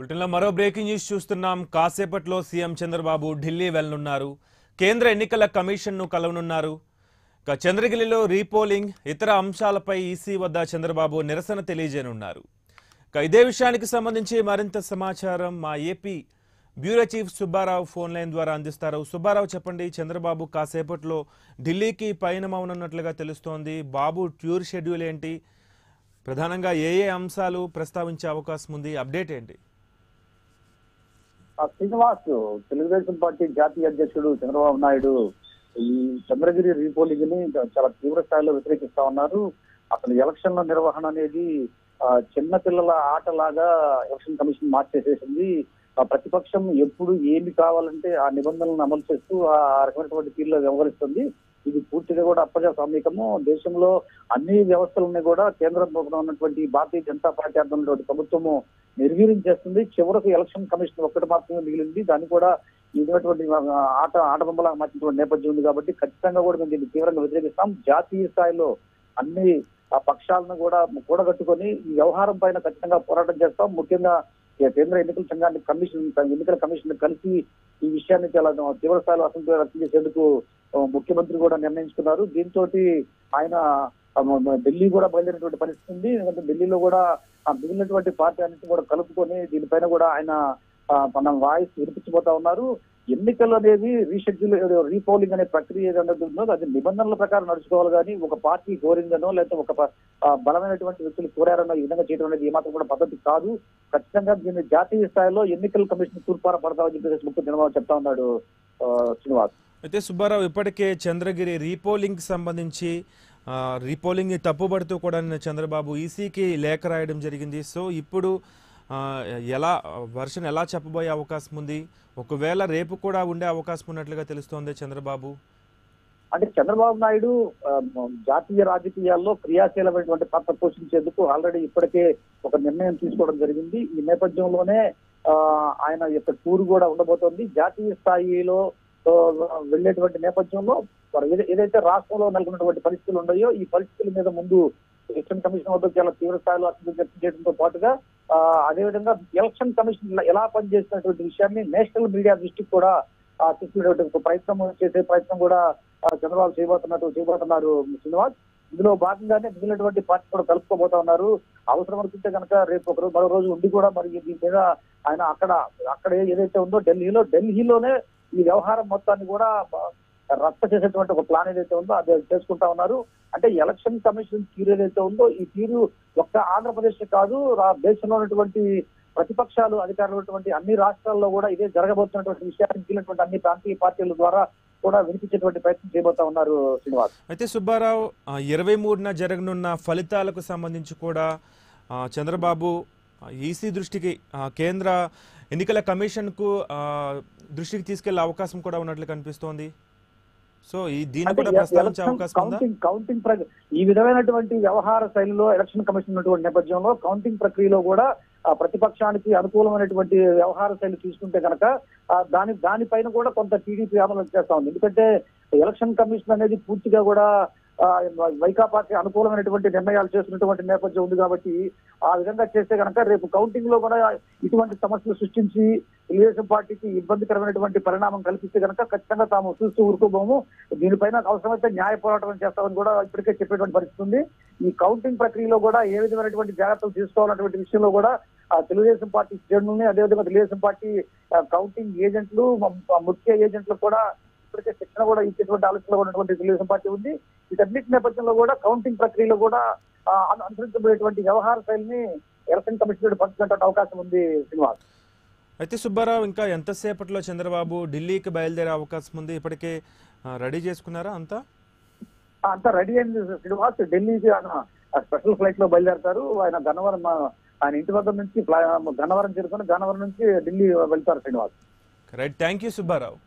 బ్రిటన్లో మరో breaking news చూస్తున్నాం కాసేపట్లో సీఎం చంద్రబాబు ఢిల్లీ వెళ్లనున్నారు కేంద్ర ఎన్నికల కమిషన్ను కలవనున్నారు ఇక చంద్రగిరిలో రీపోలింగ్ ఇతర అంశాలపై ఈసీ వద్ద చంద్రబాబు నిరసన తెలియజేయనున్నారు ఇక ఇదే విషయానికి సంబంధించి మరింత సమాచారం మా AP bureau chief Subbarao phone line ద్వారా అందిస్తారు సుబ్బారావు చెప్పండి చంద్రబాబు కాసేపట్లో ఢిల్లీకి పయనమవునున్నట్లుగా తెలుస్తోంది బాబు ట్యూర్ షెడ్యూల్ ఏంటి ప్రధానంగా ఏ ఏ అంశాలు ప్రస్తావించే అవకాశం ఉంది అప్డేట్ ఏంటి ఆ శ్రీనివాస్ తెలుగుదేశం పార్టీ జాతీయ అధ్యక్షుడు చంద్రబాబు నాయుడు ఈ చంద్రగిరి రీపోలింగ్ ని చాలా తీవ్ర స్థాయిలో వ్యతిరేకిస్తా ఉన్నారు అసలు ఎలక్షన్ల నిర్వహణ అనేది ఆ, చిన్న పిల్లల ఆటలాగా ఎలక్షన్ కమిషన్ మార్చేసేసింది ఆ ప్రతిపక్షం ఎప్పుడు ఏమి కావాలంటే ఆ నిబంధనలను అమలు చేస్తూ ఆ రకమైనటువంటి తీరులో వ్యవహరిస్తుంది ఇది పూర్తిగా కూడా అప్రజాస్వామికము దేశంలో అన్ని వ్యవస్థలని కూడా కేంద్రం ప్రభుత్వం ఉన్నటువంటి భారతీయ జనతా పార్టీ అర్థమైనటువంటి ప్రభుత్వము నిర్వీర్యం చేస్తుంది చివరకు ఎలక్షన్ కమిషన్ ఒక్కటి మాత్రమే మిగిలింది దాన్ని కూడా ఈ విధమైనటువంటి ఆట ఆట బొమ్మలాగా మార్చినటువంటి నేపథ్యం ఉంది కాబట్టి ఖచ్చితంగా కూడా మేము దీన్ని తీవ్రంగా వ్యతిరేకిస్తాం జాతీయ స్థాయిలో అన్ని ఆ పక్షాలను కూడా కూడగట్టుకొని ఈ వ్యవహారం పైన ఖచ్చితంగా పోరాటం చేస్తాం ముఖ్యంగా ఈ కేంద్ర ఎన్నికల సంఘాన్ని కమిషన్ ఎన్నికల కమిషన్ కలిసి ఈ విషయాన్ని చాలా తీవ్ర స్థాయిలో అసంతృప్తి వ్యక్తం చేసేందుకు ఆ, ముఖ్యమంత్రి కూడా నిర్ణయించుకున్నారు దీంతో ఆయన ఆ, మ- మ- ఢిల్లీ కూడా బయలుదేరినటువంటి పరిస్థితి ఉంది ఎందుకంటే ఢిల్లీలో కూడా ఆ మిగిలినటువంటి పార్టీ అన్నింటినీ కూడా కలుపుకొని దీనిపైన కూడా ఆయన ఆ, మన వాయిస్ వినిపించబోతా ఉన్నారు ఎన్నికలు అనేది రీషెడ్యూల్ రీపోలింగ్ అనే ప్రక్రియ ఏదైతే ఉందో అది నిబంధనల ప్రకారం నడుచుకోవాలి కానీ ఒక పార్టీ కోరిందనో లేకపోతే ఒక ప- ఆ, బలమైనటువంటి వ్యక్తులు కోరారనో ఈ విధంగా చేయడం అనేది ఏమాత్రం కూడా పద్ధతి కాదు ఖచ్చితంగా దీన్ని జాతీయ స్థాయిలో ఎన్నికల కమిషన్ తూర్పార పడతామని చెప్పేసి ముఖ్య చంద్రబాబు చెప్తా ఉన్నాడు ఆ, శ్రీనివాస్ అయితే సుబ్బారావు ఇప్పటికే చంద్రగిరి రీపోలింగ్ సంబంధించి ఆ, రీపోలింగ్ ని తప్పుపడుతూ కూడా నిన్న చంద్రబాబు ఈసీకి లేఖ రాయడం జరిగింది సో ఇప్పుడు ఆ, ఎలా వర్షన్ ఎలా చెప్పబోయే అవకాశం ఉంది ఒకవేళ రేపు కూడా ఉండే అవకాశం ఉన్నట్లుగా తెలుస్తోంది చంద్రబాబు అంటే చంద్రబాబు నాయుడు ఆ, మ- జాతీయ రాజకీయాల్లో క్రియాశీలమైనటువంటి పాత్ర పోషించేందుకు ఆల్రెడీ ఇప్పటికే ఒక నిర్ణయం తీసుకోవడం జరిగింది ఈ నేపథ్యంలోనే ఆ, ఆయన యొక్క టూర్ కూడా ఉండబోతోంది జాతీయ స్థాయిలో ఆ, వెళ్ళేటువంటి నేపథ్యంలో మరి ఏదై- ఏదైతే రాష్ట్రంలో నెలకొన్నటువంటి పరిస్థితులు ఉన్నాయో ఈ పరిస్థితుల మీద ముందు ఎలక్షన్ కమిషన్ వద్ద చాలా తీవ్ర స్థాయిలో అసంతృప్తి వ్యక్తం చేయడంతో పాటుగా ఆ, అదేవిధంగా ఎలక్షన్ కమిషన్ ఇలా- ఎలా పనిచేస్తున్నటువంటి విషయాన్ని నేషనల్ మీడియా దృష్టికి కూడా ఆ, తీసుకునేటువంటి ఒక ప్రయత్నం చేసే ప్రయత్నం కూడా ఆ, చంద్రబాబు చేయబోతున్నట్టు చేయబోతున్నారు శ్రీనివాస్ ఇందులో భాగంగానే మిగిలినటువంటి పార్టీ కూడా కలుపుకోబోతా ఉన్నారు అవసరం అనుకుంటే కనుక రేపు ఒక రోజు మరో రోజు ఉండి కూడా మరి దీని మీద ఆయన అక్కడ అక్కడ ఏదైతే ఉందో ఢిల్లీలో ఢిల్లీలోనే ఈ వ్యవహారం మొత్తాన్ని కూడా బ- రద్ద చేసేటువంటి ఒక ప్లాన్ ఏదైతే ఉందో అది చేసుకుంటా ఉన్నారు అంటే ఎలక్షన్ కమిషన్ తీరు ఏదైతే ఉందో ఈ తీరు ఒక్క ఆంధ్రప్రదేశ్ కాదు రా- దేశంలో ఉన్నటువంటి ప్రతిపక్షాలు అధికారులు ఉన్నటువంటి అన్ని రాష్ట్రాల్లో కూడా ఇదే జరగబోతున్నటువంటి విషయాన్ని మిగిలినటువంటి అన్ని ప్రాంతీయ పార్టీల ద్వారా కూడా వినిపించేటువంటి ప్రయత్నం చేయబోతా ఉన్నారు శ్రీనివాస్ అయితే సుబ్బారావు ఇరవై మూడున జరగనున్న ఫలితాలకు సంబంధించి కూడా ఆ, చంద్రబాబు ఈసీ దృష్టికి ఆ, కేంద్ర ఎన్నికల కమిషన్కు ఆ, దృష్టికి తీసుకెళ్లే అవకాశం కూడా ఉన్నట్లు కనిపిస్తోంది సో ఈ దీన్ని అంటే కూడా ప్రస్తావించే ఎలక్షన్ అవకాశం ఉందా కౌంటింగ్ కౌంటింగ్ ప్ర- ఈ విధమైనటువంటి వ్యవహార శైలిలో ఎలక్షన్ కమిషన్ ఉన్నటువంటి నేపథ్యంలో కౌంటింగ్ ప్రక్రియలో కూడా ఆ, ప్రతిపక్షానికి అనుకూలమైనటువంటి వ్యవహార శైలి తీసుకుంటే కనుక ఆ, దాని దానిపైన కూడా కొంత టీడీపీ అమలు చేస్తా ఉంది ఎందుకంటే ఎలక్షన్ కమిషన్ అనేది పూర్తిగా కూడా ఆ, వైకాపాకి అనుకూలమైనటువంటి నిర్ణయాలు చేస్తున్నటువంటి నేపథ్యం ఉంది కాబట్టి ఆ విధంగా చేస్తే కనుక రేపు కౌంటింగ్ లో కూడా ఇటువంటి సమస్యలు సృష్టించి తెలుగుదేశం పార్టీకి ఇబ్బందికరమైనటువంటి పరిణామం కల్పిస్తే కనుక ఖచ్చితంగా తాము చూస్తూ ఊరుకోబోము దీనిపైన అవసరమైతే న్యాయ పోరాటం చేస్తామని కూడా ఇప్పటికే చెప్పేటువంటి పరిస్థితి ఉంది ఈ కౌంటింగ్ ప్రక్రియలో కూడా ఏ విధమైనటువంటి జాగ్రత్తలు తీసుకోవాలన్నటువంటి విషయంలో కూడా ఆ తెలుగుదేశం పార్టీ శ్రేణుల్ని అదేవిధంగా తెలుగుదేశం పార్టీ ఆ, కౌంటింగ్ ఏజెంట్లు మ- ఆ ముఖ్య ఏజెంట్లు కూడా ఇప్పటికే శిక్షణ కూడా ఇచ్చేటువంటి ఆలోచనలో ఉన్నటువంటి తెలుగుదేశం పార్టీ ఉంది వీటన్నిటి నేపథ్యంలో కూడా కౌంటింగ్ ప్రక్రియలో కూడా ఆ, అను- అనుసరించబోయేటువంటి వ్యవహార శైలిని ఎలక్షన్ కమిషన్ పంచుకునే అవకాశం ఉంది శ్రీనివాస్ అయితే సుబ్బారావు ఇంకా ఎంతసేపట్లో చంద్రబాబు ఢిల్లీకి బయలుదేరే అవకాశం ఉంది ఇప్పటికే ఆ, రెడీ చేసుకున్నారా అంతా అంతా రెడీ అయింది శ్రీనివాస్ ఢిల్లీకి ఆయన స్పెషల్ ఫ్లైట్ లో బయలుదేరతారు ఆయన గన్నవరం ఆ, ఆయన ఇంటి వద్ద నుంచి ఫ్లై- గన్నవరం చేరుకొని గన్నవరం నుంచి ఢిల్లీ వెళ్తారు Srinivas right thank you Subbarao